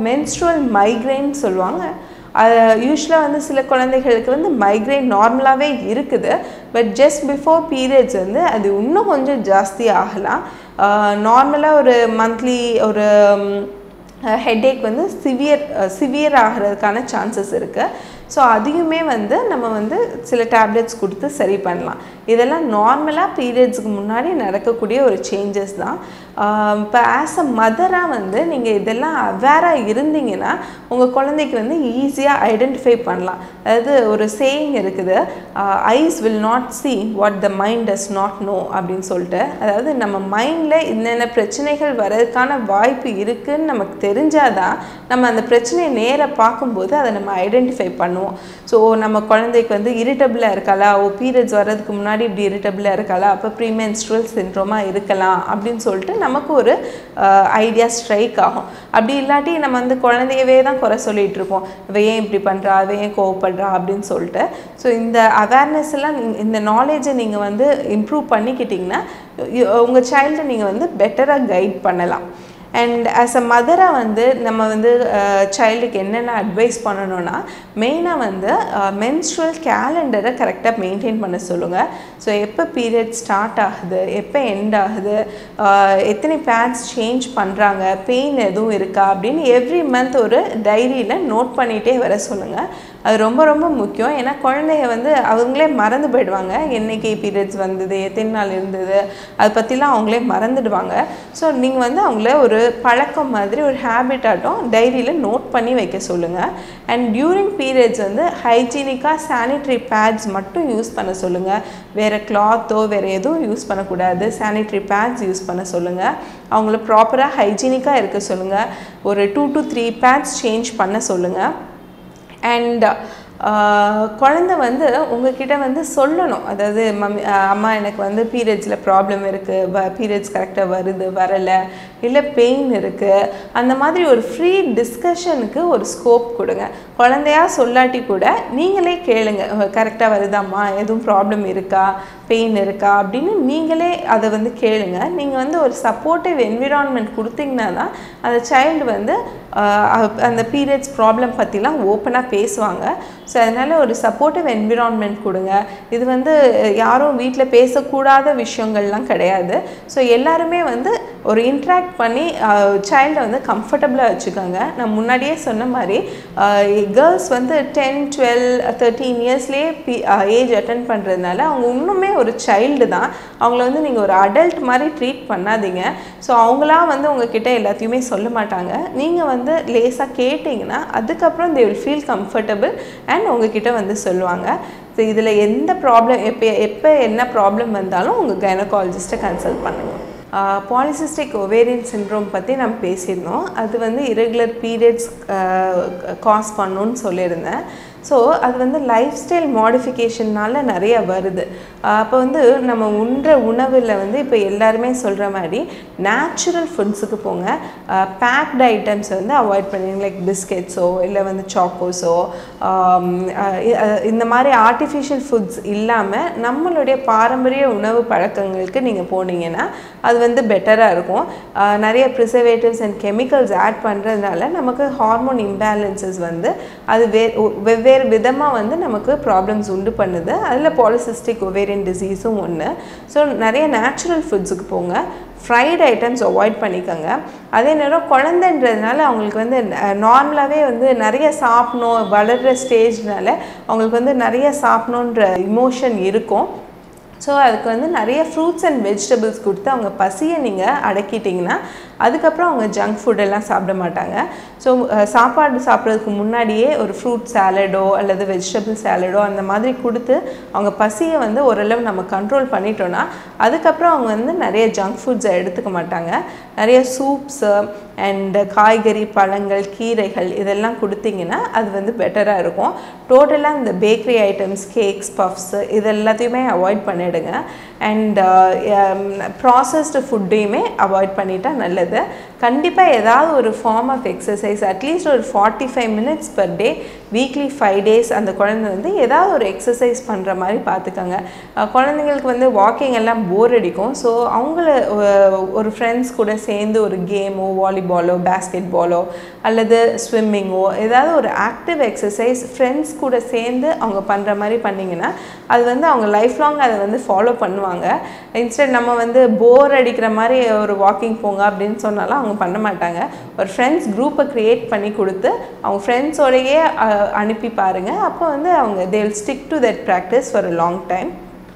menstrual migraine சொல்லுவாங்க யூஸ்வலாக வந்து சில குழந்தைகளுக்கு வந்து மைக்ரைன் நார்மலாகவே இருக்குது பட் ஜஸ்ட் பிஃபோர் பீரியட்ஸ் வந்து அது இன்னும் கொஞ்சம் ஜாஸ்தி ஆகலாம் நார்மலாக ஒரு மந்த்லி ஒரு ஹெட்டேக் வந்து சிவியர் சிவியர் ஆகிறதுக்கான சான்சஸ் இருக்குது ஸோ அதையுமே வந்து நம்ம வந்து சில டேப்லெட்ஸ் கொடுத்து சரி பண்ணலாம் இதெல்லாம் நார்மலாக பீரியட்ஸுக்கு முன்னாடி நடக்கக்கூடிய ஒரு சேஞ்சஸ் தான் இப்போ ஆஸ் அ மதராக வந்து நீங்கள் இதெல்லாம் அவேராக இருந்தீங்கன்னா உங்கள் குழந்தைக்கு வந்து ஈஸியாக ஐடென்டிஃபை பண்ணலாம் அதாவது ஒரு சேயிங் இருக்குது eyes will not see what the mind does not know அப்படின்னு சொல்லிட்டு அதாவது நம்ம மைண்டில் என்னென்ன பிரச்சனைகள் வர்றதுக்கான வாய்ப்பு இருக்குன்னு நமக்கு தெரிஞ்சாதான் நம்ம அந்த பிரச்சனையை நேராக பார்க்கும்போது அதை நம்ம ஐடென்டிஃபை பண்ணுவோம் ஸோ நம்ம குழந்தைக்கு வந்து இரிட்டபிளாக இருக்காளா ஓ பீரியட்ஸ் வர்றதுக்கு முன்னாடி இப்படி இரிட்டபிளாக இருக்காளா அப்போ ப்ரீமென்ஸ்ட்ரல் சின்ட்ரோமாக இருக்கலாம் அப்படின்னு சொல்லிட்டு நமக்கு ஒரு ஐடியா ஸ்ட்ரைக் ஆகும் அப்படி இல்லாட்டி நம்ம வந்து குழந்தையவே தான் குறை சொல்லிட்டு இருப்போம் இவ ஏன் இப்படி பண்ணுறா அவ ஏன் கோவப்படுறா அப்படின்னு சொல்லிட்டு ஸோ இந்த அவேர்னஸ் எல்லாம் நீங்க- இந்த நாலேஜை நீங்கள் வந்து இம்ப்ரூவ் பண்ணிக்கிட்டிங்கன்னா உங்கள் சைல்டை நீங்கள் வந்து பெட்டராக கைட் பண்ணலாம் அண்ட் ஆஸ் அ மதராக வந்து நம்ம வந்து சைல்டுக்கு என்னென்ன அட்வைஸ் பண்ணணும்னா மெயினாக வந்து மென்ஸ்ட்ரல் கேலண்டரை கரெக்டாக மெயின்டைன் பண்ண சொல்லுங்கள் ஸோ எப்போ பீரியட் ஸ்டார்ட் ஆகுது எப்போ எண்ட் ஆகுது அஹ், எத்தனை பேட்ஸ் சேஞ்ச் பண்ணுறாங்க பெயின் எதுவும் இருக்கா அப்படின்னு எவ்ரி மந்த் ஒரு டைரியில் நோட் பண்ணிகிட்டே வர சொல்லுங்கள் அது ரொம்ப ரொம்ப முக்கியம் ஏன்னா குழந்தைங்க வந்து அவங்களே மறந்து போயிடுவாங்க என்னைக்கு பீரியட்ஸ் வந்தது எத்தனை நாள் இருந்தது அதை பற்றிலாம் அவங்களே மறந்துடுவாங்க ஸோ நீங்கள் வந்து அவங்கள ஒரு பழக்கம் மாதிரி ஒரு ஹேபிட் ஆட்டம் டைரியில் நோட் பண்ணி வைக்க சொல்லுங்கள் அண்ட் டியூரிங் பீரியட்ஸ் வந்து ஹைஜீனிக்காக சானிட்டரி பேட்ஸ் மட்டும் யூஸ் பண்ண சொல்லுங்கள் வேறு கிளாத்தோ வேறு எதுவும் யூஸ் பண்ணக்கூடாது சானிட்டரி பேட்ஸ் யூஸ் பண்ண சொல்லுங்கள் அவங்கள ப்ராப்பராக ஹைஜீனிக்காக இருக்க சொல்லுங்கள் ஒரு two to three pads change பண்ண சொல்லுங்கள் அண்ட் குழந்தை வந்து உங்ககிட்ட வந்து சொல்லணும் அதாவது மம்மி ஆஹ் அம்மா எனக்கு வந்து பீரியட்ஸில் ப்ராப்ளம் இருக்குது வ பீரியட்ஸ் கரெக்டாக வருது வரலை இல்லை பெயின் இருக்குது அந்த மாதிரி ஒரு ஃப்ரீ டிஸ்கஷனுக்கு ஒரு ஸ்கோப் கொடுங்க குழந்தையா சொல்லாட்டி கூட நீங்களே கேளுங்க கரெக்டாக வருதாம்மா எதுவும் ப்ராப்ளம் இருக்கா பெயின் இருக்கா அப்படின்னு நீங்களே அதை வந்து கேளுங்க நீங்கள் வந்து ஒரு சப்போர்ட்டிவ் என்விரான்மெண்ட் கொடுத்தீங்கன்னா தான் அந்த சைல்டு வந்து ஆஹ் அ- அந்த பீரியட்ஸ் ப்ராப்ளம் பற்றிலாம் ஓப்பனாக பேசுவாங்க ஸோ அதனால் ஒரு சப்போர்ட்டிவ் என்விரான்மெண்ட் கொடுங்க இது வந்து யாரும் வீட்டில் பேசக்கூடாத விஷயங்கள்லாம் கிடையாது ஸோ எல்லாருமே வந்து ஒரு இன்ட்ராக்ட் பண்ணி சைல்டை வந்து கம்ஃபர்டபுளாக வச்சுக்கோங்க நான் முன்னாடியே சொன்ன மாதிரி கேர்ள்ஸ் வந்து டென் டுவெல் தேர்ட்டீன் இயர்ஸ்லேயே பி ஏஜ் அட்டன் பண்ணுறதுனால அவங்க இன்னுமே ஒரு சைல்டு தான் அவங்கள வந்து நீங்கள் ஒரு அடல்ட் மாதிரி ட்ரீட் பண்ணாதீங்க ஸோ அவங்களா வந்து உங்ககிட்ட எல்லாத்தையுமே சொல்ல மாட்டாங்க நீங்கள் வந்து லேசாக கேட்டிங்கன்னா அதுக்கப்புறம் they will feel comfortable and உங்ககிட்ட வந்து சொல்லுவாங்க ஸோ இதில் எந்த ப்ராப்ளம் எப்போ எப்போ என்ன ப்ராப்ளம் வந்தாலும் உங்கள் கைனகாலஜிஸ்ட்டை கன்சல்ட் பண்ணுங்கள் பாலிசிஸ்டிக் ஒவேரியன் சின்ட்ரோம் பற்றி நம்ம பேசியிருந்தோம் அது வந்து irregular பீரியட்ஸ் காஸ் பண்ணுன்னு சொல்லியிருந்தேன் ஸோ அது வந்து லைஃப் ஸ்டைல் மாடிஃபிகேஷன்னால நிறைய வருது அப்போ வந்து நம்ம உண்ற உணவில் வந்து இப்போ எல்லாருமே சொல்கிற மாதிரி நேச்சுரல் ஃபுட்ஸுக்கு போங்க பேக்டு ஐட்டம்ஸ் வந்து அவாய்ட் பண்ணுங்க லைக் பிஸ்கெட்ஸோ இல்லை வந்து சாக்கோஸோ இந்த மாதிரி ஆர்டிஃபிஷியல் ஃபுட்ஸ் இல்லாமல் நம்மளுடைய பாரம்பரிய உணவு பழக்கங்களுக்கு நீங்கள் போனீங்கன்னா அது வந்து பெட்டராக இருக்கும் ஆஹ் நிறைய ப்ரிசர்வேட்டிவ்ஸ் அண்ட் கெமிக்கல்ஸ் ஆட் பண்ணுறதுனால நமக்கு ஹார்மோன் இம்பேலன்சஸ் வந்து அது வே ஒ- வெவ்வேறு விதமாக வந்து நமக்கு ப்ராப்ளம்ஸ் உண்டு பண்ணுது அதில் பாலிசிஸ்டிக் ஒவேரியன் டிசீஸும் ஒன்று ஸோ நிறைய நேச்சுரல் ஃபுட்ஸுக்கு போங்க ஃப்ரைட் ஐட்டம்ஸ் அவாய்ட் பண்ணிக்கோங்க அதே நேரம் குழந்தைன்றதுனால அவங்களுக்கு வந்து நார்மலாகவே வந்து நிறைய சாப்பிடணும் வளர்கிற ஸ்டேஜ்னால அவங்களுக்கு வந்து நிறைய சாப்பிடணுன்ற இமோஷன் இருக்கும் ஸோ அதுக்கு வந்து நிறைய ஃப்ரூட்ஸ் அண்ட் வெஜிடபிள்ஸ் கொடுத்து அவங்க பசியை நீங்கள் அடக்கிட்டிங்கன்னா அதுக்கப்புறம் அவங்க ஜங்க் ஃபுட்டெல்லாம் சாப்பிட மாட்டாங்க ஸோ சாப்பாடு சாப்பிட்றதுக்கு முன்னாடியே ஒரு ஃப்ரூட் சாலடோ அல்லது வெஜிடபிள் சாலடோ அந்த மாதிரி கொடுத்து அவங்க பசியை வந்து ஓரளவு நம்ம கண்ட்ரோல் பண்ணிட்டோன்னா அதுக்கப்புறம் அவங்க வந்து நிறைய ஜங்க் ஃபுட்ஸை எடுத்துக்க மாட்டாங்க நிறைய சூப்ஸு அண்ட் காய்கறி பழங்கள் கீரைகள் இதெல்லாம் கொடுத்தீங்கன்னா அது வந்து பெட்டராக இருக்கும் டோட்டலாக இந்த பேக்கரி ஐட்டம்ஸ் கேக்ஸ் பஃப்ஸு இது எல்லாத்தையுமே அவாய்ட் பண்ணிடுங்க அண்ட் ப்ராசஸ்டு ஃபுட்டையுமே அவாய்ட் பண்ணிட்டா நல்லது கண்டிப்பாக ஏதாவது ஒரு ஃபார்ம் ஆஃப் எக்ஸசைஸ் அட்லீஸ்ட் ஒரு forty five minutes per day weekly five days அந்த குழந்தை வந்து ஏதாவது ஒரு எக்ஸசைஸ் பண்ணுற மாதிரி பார்த்துக்கோங்க அஹ் குழந்தைங்களுக்கு வந்து வாக்கிங் எல்லாம் போர் அடிக்கும் ஸோ அவங்கள அஹ், ஒரு ஃப்ரெண்ட்ஸ் கூட சேர்ந்து ஒரு கேமோ வாலிபாலோ பேஸ்கெட் பாலோ அல்லது ஸ்விம்மிங்கோ ஏதாவது ஒரு ஆக்டிவ் எக்ஸசைஸ் ஃப்ரெண்ட்ஸ் கூட சேர்ந்து அவங்க பண்ணுற மாதிரி பண்ணிங்கன்னா அது வந்து அவங்க லைஃப் லாங் அதை வந்து ஃபாலோ பண்ணுவாங்க இன்ஸ்டெட் நம்ம வந்து போர் அடிக்கிற மாதிரி ஒரு வாக்கிங் போங்க அப்படின்னு சொன்னாலும் அவங்க பண்ண மாட்டாங்க ஒரு ஃப்ரெண்ட்ஸ் குரூப்பை க்ரியேட் பண்ணி கொடுத்து அவங்க ஃப்ரெண்ட்ஸோடையே அனுப்பி பாருங்கள் அப்போ வந்து அவங்க they'll stick to that practice for a long time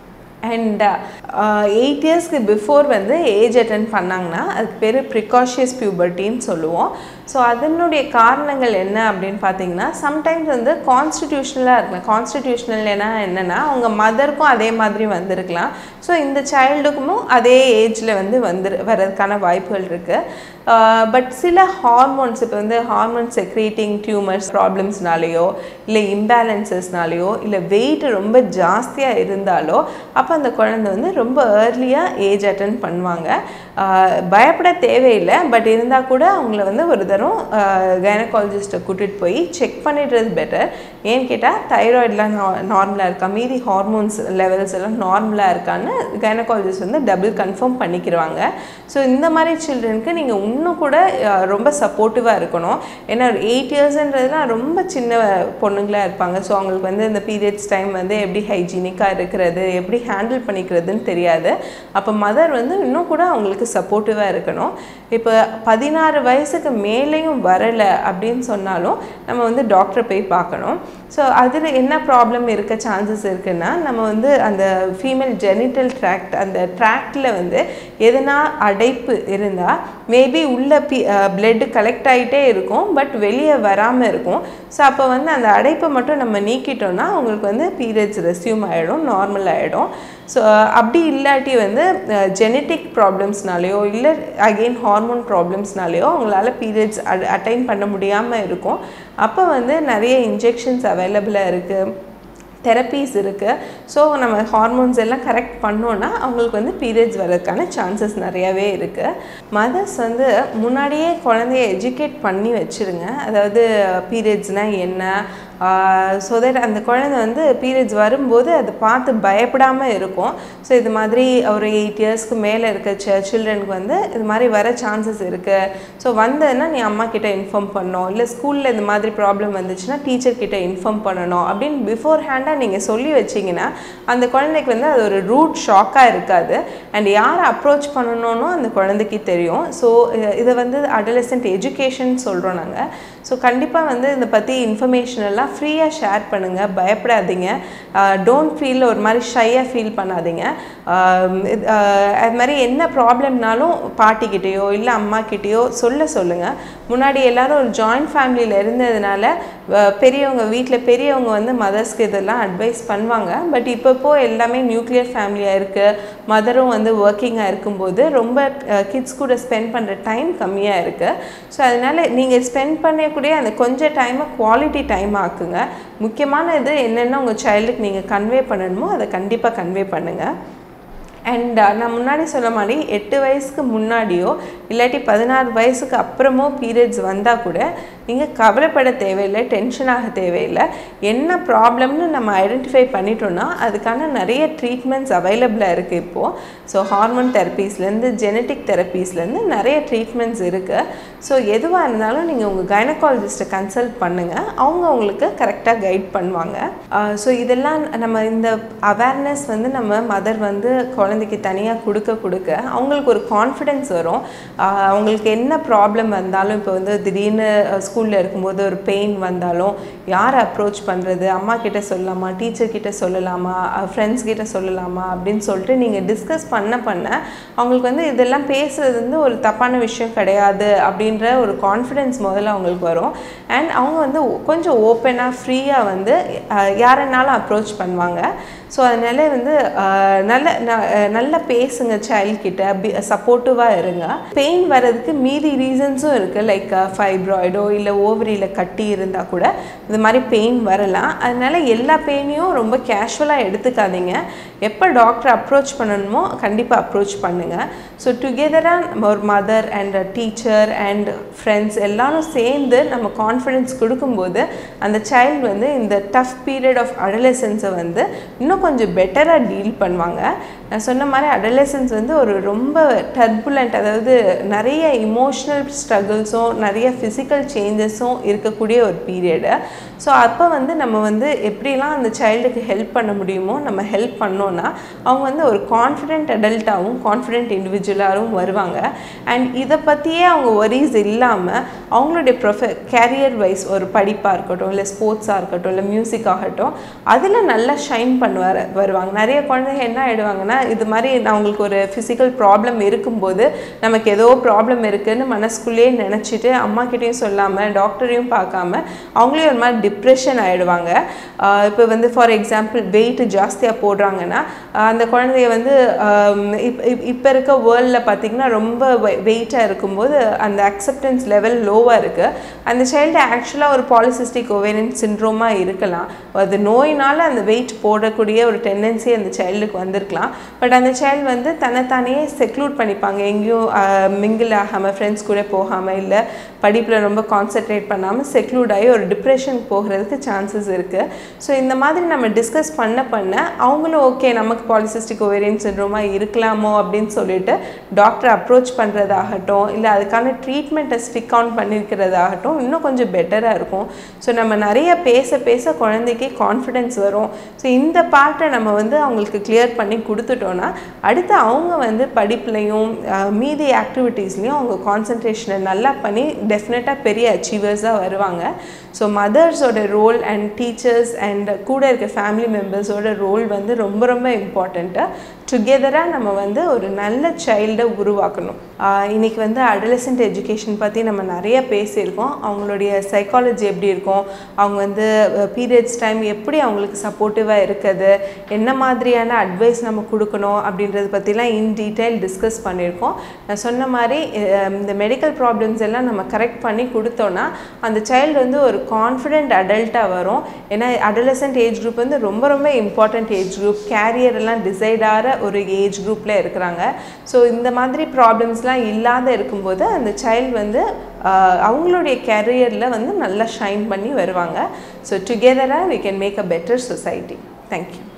and eight இயர்ஸ்க்கு பிஃபோர் வந்து ஏஜ் அட்டன் பண்ணாங்கன்னா அதுக்கு பேர் ப்ரிகாஷியஸ் பியூபர்ட்டின்னு சொல்லுவோம் ஸோ அதனுடைய காரணங்கள் என்ன அப்படின்னு பார்த்தீங்கன்னா சம்டைம்ஸ் வந்து கான்ஸ்டிடியூஷனலாக இருக்கலாம் கான்ஸ்டிடியூஷனல் என்ன என்னென்னா அவங்க மதருக்கும் அதே மாதிரி வந்திருக்கலாம் ஸோ இந்த சைல்டுக்கும் அதே ஏஜில் வந்து வந்து வர்றதுக்கான வாய்ப்புகள் இருக்குது பட் சில ஹார்மோன்ஸ் இப்போ வந்து ஹார்மோன் செக்ரேட்டிங் டியூமர்ஸ் ப்ராப்ளம்ஸ்னாலேயோ இல்லை இம்பேலன்சஸ்னாலேயோ இல்லை வெயிட் ரொம்ப ஜாஸ்தியாக இருந்தாலோ அப்போ அந்த குழந்தை வந்து ரொம்ப ஏர்லியாக ஏஜ் அட்டன் பண்ணுவாங்க ஆஹ் பயப்பட தேவையில்லை பட் இருந்தால் கூட அவங்கள வந்து ஒரு தரம் கைனகாலஜிஸ்ட்டை கூட்டிகிட்டு போய் செக் பண்ணிடுறது பெட்டர் ஏன்னு கேட்டால் தைராய்டெலாம் நார்மலாக இருக்கா மீதி ஹார்மோன்ஸ் லெவல்ஸ் எல்லாம் நார்மலாக இருக்கான்னு கைனகாலஜிஸ்ட் வந்து டபுள் கன்ஃபார்ம் பண்ணிக்கிடுவாங்க ஸோ இந்த மாதிரி சில்ட்ரனுக்கு நீங்கள் இன்னும் கூட ஆஹ் ரொம்ப சப்போர்ட்டிவாக இருக்கணும் ஏன்னா ஒரு எயிட் இயர்ஸ்ன்றதுலாம் ரொம்ப சின்ன பொண்ணுங்களாக இருப்பாங்க ஸோ அவங்களுக்கு வந்து இந்த பீரியட்ஸ் டைம் வந்து எப்படி ஹைஜீனிக்காக இருக்கிறது எப்படி ஹேண்டில் பண்ணிக்கிறதுன்னு தெரியாது அப்போ மதர் வந்து இன்னும் கூட அவங்களுக்கு சப்போர்ட்டிவாக இருக்கணும் இப்போ பதினாறு வயசுக்கு மேலேயும் வரலை அப்படின்னு சொன்னாலும் நம்ம வந்து டாக்டரை போய் பார்க்கணும் ஸோ அதில் என்ன ப்ராப்ளம் இருக்க சான்சஸ் இருக்குன்னா நம்ம வந்து அந்த ஃபீமேல் ஜெனிட்டல் ட்ராக்ட் அந்த ட்ராக்டில் வந்து எதனா அடைப்பு இருந்தால் மேபி உள்ள பி பிளட் கலெக்ட் ஆகிட்டே இருக்கும் பட் வெளியே வராமல் இருக்கும் ஸோ அப்போ வந்து அந்த அடைப்பை மட்டும் நம்ம நீக்கிட்டோம்னா அவங்களுக்கு வந்து பீரியட்ஸ் ரெஸ்யூம் ஆகிடும் நார்மல் ஆகிடும் ஸோ அப்படி இல்லாட்டி வந்து ஜெனட்டிக் ப்ராப்ளம்ஸ்னாலேயோ இல்லை அகெயின் ஹார்மோன் ப்ராப்ளம்ஸ்னாலேயோ அவங்களால பீரியட்ஸ் அட்டைன் பண்ண முடியாமல் இருக்கும் அப்போ வந்து நிறைய இன்ஜெக்ஷன்ஸ் அவைலபிளாக இருக்குது தெரப்பீஸ் இருக்குது ஸோ நம்ம ஹார்மோன்ஸ் எல்லாம் கரெக்ட் பண்ணோன்னா அவங்களுக்கு வந்து பீரியட்ஸ் வர்றதுக்கான சான்சஸ் நிறையாவே இருக்குது மதர்ஸ் வந்து முன்னாடியே குழந்தைய எஜுகேட் பண்ணி வச்சுருங்க அதாவது பீரியட்ஸ்னால் என்ன ஸோ தட் அந்த குழந்தை வந்து பீரியட்ஸ் வரும்போது அதை பார்த்து பயப்படாமல் இருக்கும் ஸோ இது மாதிரி ஒரு எயிட் இயர்ஸ்க்கு மேலே இருக்க ச சில்ட்ரனுக்கு வந்து இது மாதிரி வர சான்சஸ் இருக்குது ஸோ வந்ததுன்னா நீ அம்மா கிட்ட இன்ஃபார்ம் பண்ணணும் இல்லை ஸ்கூலில் இந்த மாதிரி ப்ராப்ளம் வந்துச்சுன்னா டீச்சர் கிட்ட இன்ஃபார்ம் பண்ணணும் அப்படின்னு பிஃபோர் ஹேண்டாக நீங்கள் சொல்லி வச்சிங்கன்னா அந்த குழந்தைக்கு வந்து அது ஒரு ரூட் ஷாக்காக இருக்காது அண்ட் யாரை அப்ரோச் பண்ணணும்னு அந்த குழந்தைக்கு தெரியும் ஸோ இதை வந்து அடலசன்ட் எஜுகேஷன் சொல்கிறோம் நாங்கள் ஸோ கண்டிப்பாக வந்து இதை பற்றி இன்ஃபர்மேஷன் எல்லாம் ஃப்ரீயாக ஷேர் பண்ணுங்கள் பயப்படாதீங்க டோன்ட் ஃபீல் ஒரு மாதிரி ஷையாக ஃபீல் பண்ணாதீங்க ஆஹ் இது, ஆஹ் அது மாதிரி என்ன ப்ராப்ளம்னாலும் பாட்டிக்கிட்டேயோ இல்லை அம்மாக்கிட்டேயோ சொல்ல சொல்லுங்கள் முன்னாடி எல்லாரும் ஒரு ஜாயிண்ட் ஃபேமிலியில் இருந்ததுனால அஹ் பெரியவங்க வீட்டில் பெரியவங்க வந்து மதர்ஸ்க்கு இதெல்லாம் அட்வைஸ் பண்ணுவாங்க பட் இப்போப்போ எல்லாமே நியூக்ளியர் ஃபேமிலியாக இருக்குது மதரும் வந்து ஒர்க்கிங்காக இருக்கும்போது ரொம்ப கிட்ஸ் கூட ஸ்பெண்ட் பண்ணுற டைம் கம்மியாக இருக்குது ஸோ அதனால் நீங்கள் ஸ்பெண்ட் பண்ணக்கூடிய அந்த கொஞ்சம் டைமை குவாலிட்டி டைம் ஆக்குங்க முக்கியமான இது என்னென்ன உங்கள் சைல்டுக்கு நீங்கள் கன்வே பண்ணணுமோ அதை கண்டிப்பாக கன்வே பண்ணுங்கள் அண்ட் நான் முன்னாடி சொன்ன மாதிரி எட்டு வயசுக்கு முன்னாடியோ இல்லாட்டி பதினாறு வயசுக்கு அப்புறமோ பீரியட்ஸ் வந்தால் கூட நீங்கள் கவலைப்பட தேவையில்லை டென்ஷன் ஆக தேவையில்லை என்ன ப்ராப்ளம்னு நம்ம ஐடென்டிஃபை பண்ணிட்டோம்னா அதுக்கான நிறைய ட்ரீட்மெண்ட்ஸ் அவைலபிளாக இருக்குது இப்போது ஸோ ஹார்மோன் தெரப்பீஸ்லேருந்து ஜெனட்டிக் தெரப்பீஸ்லேருந்து நிறைய ட்ரீட்மெண்ட்ஸ் இருக்குது ஸோ எதுவாக இருந்தாலும் நீங்கள் உங்கள் கைனகாலஜிஸ்ட்டை கன்சல்ட் பண்ணுங்கள் அவங்க உங்களுக்கு கரெக்டாக கைட் பண்ணுவாங்க ஸோ இதெல்லாம் நம்ம இந்த அவேர்னஸ் வந்து நம்ம மதர் வந்து குழந்தைக்கு தனியாக கொடுக்க கொடுக்க அவங்களுக்கு ஒரு கான்ஃபிடென்ஸ் வரும் ஆஹ் அவங்களுக்கு என்ன ப்ராப்ளம் வந்தாலும் இப்போ வந்து திடீர்னு ஸ்கூலில் இருக்கும்போது ஒரு பெயின் வந்தாலும் யாரை அப்ரோச் பண்ணுறது அம்மா கிட்ட சொல்லலாமா டீச்சர் கிட்ட சொல்லலாமா ஃப்ரெண்ட்ஸ் கிட்ட சொல்லலாமா அப்படின்னு சொல்லிட்டு நீங்கள் டிஸ்கஸ் பண்ண பண்ண அவங்களுக்கு வந்து இதெல்லாம் பேசுறது வந்து ஒரு தப்பான விஷயம் கிடையாது அப்படின்ற ஒரு கான்ஃபிடென்ஸ் முதல்ல அவங்களுக்கு வரும் அண்ட் அவங்க வந்து கொஞ்சம் ஓப்பனாக ஃப்ரீயாக வந்து அஹ், யாரைனாலும் அப்ரோச் பண்ணுவாங்க ஸோ அதனால வந்து ஆஹ், நல்ல ந- அஹ், நல்லா பேசுங்க சைல்ட் கிட்ட சப்போர்ட்டிவாக இருங்க பெயின் வர்றதுக்கு மீதி ரீசன்ஸும் இருக்குது லைக் ஃபைப்ராய்டோ இல்லை ஓவரியில் கட்டி இருந்தால் கூட இது மாதிரி பெயின் வரலாம் அதனால எல்லா பெயினையும் ரொம்ப கேஷுவலாக எடுத்துக்காதீங்க எப்போ டாக்டர் அப்ரோச் பண்ணணுமோ கண்டிப்பாக அப்ரோச் பண்ணுங்கள் ஸோ டுகெதராக நம்ம ஒரு mother and teacher and friends எல்லாரும் சேர்ந்து நம்ம கான்ஃபிடென்ஸ் கொடுக்கும்போது அந்த சைல்டு வந்து இந்த டஃப் பீரியட் ஆஃப் அடலசன்ஸை வந்து இன்னும் கொஞ்சம் பெட்டராக டீல் பண்ணுவாங்க நான் சொன்ன மாதிரி அடலசன்ஸ் வந்து ஒரு ரொம்ப டர்புலண்ட் அதாவது நிறைய இமோஷ்னல் ஸ்ட்ரகிள்ஸும் நிறைய ஃபிசிக்கல் சேஞ்சஸும் இருக்கக்கூடிய ஒரு பீரியடு ஸோ அப்போ வந்து நம்ம வந்து எப்படிலாம் அந்த சைல்டுக்கு ஹெல்ப் பண்ண முடியுமோ நம்ம ஹெல்ப் பண்ணோன்னா அவங்க வந்து ஒரு கான்ஃபிடென்ட் அடல்ட்டாகவும் கான்ஃபிடென்ட் இண்டிவிஜுவலாகவும் வருவாங்க அண்ட் இதை பற்றியே அவங்க ஒரீஸ் இல்லாமல் அவங்களுடைய ப்ரொஃப கேரியர் வைஸ் ஒரு படிப்பாக இருக்கட்டும் இல்லை ஸ்போர்ட்ஸாக இருக்கட்டும் இல்லை மியூசிக் ஆகட்டும் அதில் நல்லா ஷைன் பண்ணுவார் வருவாங்க நிறைய குழந்தைங்க என்ன ஆகிடுவாங்கன்னா இது மாதிரி நான் அவங்களுக்கு ஒரு ஃபிசிக்கல் ப்ராப்ளம் இருக்கும்போது நமக்கு ஏதோ ப்ராப்ளம் இருக்குன்னு மனசுக்குள்ளேயே நினச்சிட்டு அம்மா கிட்டேயும் சொல்லாமல் டாக்டரையும் பார்க்காம அவங்களே ஒரு மாதிரி டிப்ரெஷன் ஆகிடுவாங்க இப்போ வந்து ஃபார் எக்ஸாம்பிள் வெயிட் ஜாஸ்தியாக போடுறாங்கன்னா ஆஹ் அந்த குழந்தைய வந்து இப்போ இருக்க வேர்ல்டில் பார்த்திங்கன்னா ரொம்ப வெயிட்டாக இருக்கும்போது அந்த அக்செப்டன்ஸ் லெவல் லோவாக இருக்குது அந்த சைல்டு ஆக்சுவலாக ஒரு பாலிசிஸ்டிக் ஓவேரியன் சின்ட்ரோமாக இருக்கலாம் அது நோயினால் அந்த வெயிட் போடக்கூடிய ஒரு டெண்டன்சி அந்த சைல்டுக்கு வந்திருக்கலாம் பட் அந்த சைல்டு வந்து தன்னைத்தானே செக்லூட் பண்ணிப்பாங்க எங்கேயும் மிங்கிள் ஆகாமல் ஃப்ரெண்ட்ஸ் கூட போகாமல் இல்லை படிப்பில் ரொம்ப கான்சென்ட்ரேட் பண்ணாமல் செக்லூட் ஆகி ஒரு டிப்ரெஷன் போகிறதுக்கு சான்சஸ் இருக்குது ஸோ இந்த மாதிரி நம்ம டிஸ்கஸ் பண்ண பண்ண அவங்களும் ஓகே நமக்கு பாலிசிஸ்டிக் ஓவேரியன் சின்ரோமாக இருக்கலாமோ அப்படின்னு சொல்லிட்டு டாக்டர் அப்ரோச் பண்ணுறதாகட்டும் இல்லை அதுக்கான ட்ரீட்மெண்ட்டை ஸ்டிக் ஆன் பண்ணியிருக்கிறதாகட்டும் இன்னும் கொஞ்சம் பெட்டராக இருக்கும் ஸோ நம்ம நிறைய பேச பேச குழந்தைக்கு கான்ஃபிடென்ஸ் வரும் ஸோ இந்த பார்ட்டை நம்ம வந்து அவங்களுக்கு கிளியர் பண்ணி கொடுத்துட்டோன்னா அடுத்து அவங்க வந்து படிப்புலையும் அஹ், மீதி ஆக்டிவிட்டீஸ்லையும் அவங்க கான்சன்ட்ரேஷனை நல்லா பண்ணி டெஃபினட்டாக பெரிய அச்சீவர்ஸாக வருவாங்க ஸோ மதர்ஸோட ரோல் அண்ட் டீச்சர்ஸ் அண்ட் கூட இருக்க ஃபேமிலி மெம்பர்ஸோட ரோல் வந்து ரொம்ப ரொம்ப இம்பார்ட்டண்ட்டு டுகெதராக நம்ம வந்து ஒரு நல்ல சைல்டை உருவாக்கணும் ஆஹ் இன்னைக்கு வந்து அடலசென்ட் எஜுகேஷன் பற்றி நம்ம நிறைய பேசியிருக்கோம் அவங்களுடைய சைக்காலஜி எப்படி இருக்கும் அவங்க வந்து பீரியட்ஸ் டைம் எப்படி அவங்களுக்கு சப்போர்ட்டிவாக இருக்குது என்ன மாதிரியான அட்வைஸ் நம்ம கொடுக்கணும் அப்படின்றத பற்றிலாம் இன் டீட்டெயில் டிஸ்கஸ் பண்ணியிருக்கோம் நான் சொன்ன மாதிரி அஹ் இந்த மெடிக்கல் ப்ராப்ளம்ஸ் எல்லாம் நம்ம கரெக்ட் பண்ணி கொடுத்தோன்னா அந்த சைல்டு வந்து ஒரு கான்ஃபிடென்ட் அடல்ட்டாக வரும் ஏன்னா அடலசென்ட் ஏஜ் குரூப் வந்து ரொம்ப ரொம்ப இம்பார்ட்டண்ட் ஏஜ் குரூப் கேரியர் எல்லாம் டிசைட் ஆகிற ஒரு ஏஜ் குரூப்பில் இருக்கிறாங்க ஸோ இந்த மாதிரி ப்ராப்ளம்ஸ்லாம் இல்லாத இருக்கும்போது அந்த சைல்டு வந்து ஆஹ், அவங்களுடைய கேரியரில் வந்து நல்லா ஷைன் பண்ணி வருவாங்க ஸோ டுகெதராக we can make a better society thank you